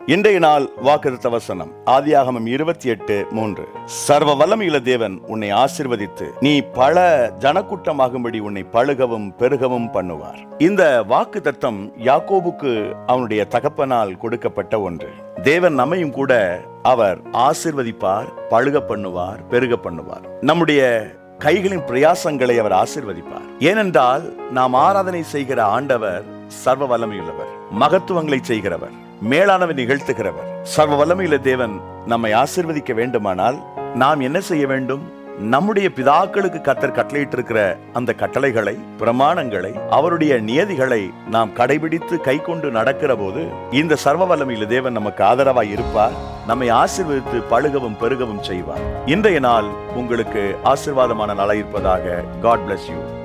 இன்றைய நாள் வாக்குத்த வசனம் ஆதியாகமம் இருபத்தி எட்டு மூன்று சர்வ வல்லமையுள்ள தேவன் உன்னை ஆசிர்வதித்து நீ பல ஜனக்கூட்டமாகும்படி உன்னை பழுகவும் பெருகவும் பண்ணுவார் இந்த வாக்கு தத்தம் யாக்கோபுக்கு அவனுடைய தகப்பனால் கொடுக்கப்பட்ட ஒன்று தேவன் நம்மையும் கூட அவர் ஆசிர்வதிப்பார் பழுக பண்ணுவார் பெருக பண்ணுவார் நம்முடைய கைகளின் பிரயாசங்களை அவர் ஆசிர்வதிப்பார் ஏனென்றால் நாம் ஆராதனை செய்கிற ஆண்டவர் சர்வ வல்லமையுள்ளவர் மகத்துவங்களை செய்கிறவர் மேலானவை நிகழ்த்துகிறவர் சர்வ வல்லமையுள்ள தேவன் நம்மை ஆசிர்வதிக்க வேண்டுமானால் நாம் என்ன செய்ய வேண்டும் நம்முடைய பிதாக்களுக்கு கத்தர் கட்டளையிட்டிருக்கிற அந்த கட்டளைகளை பிரமாணங்களை அவருடைய நியதிகளை நாம் கடைபிடித்து கை கொண்டு நடக்கிற போது இந்த சர்வ வல்லமையில தேவன் நமக்கு ஆதரவாய் இருப்பார் நம்மை ஆசீர்வதித்து பழுகவும் பெருகவும் செய்வார் இன்றைய நாள் உங்களுக்கு ஆசீர்வாதமான நாளாக இருப்பதாக காட் bless யூ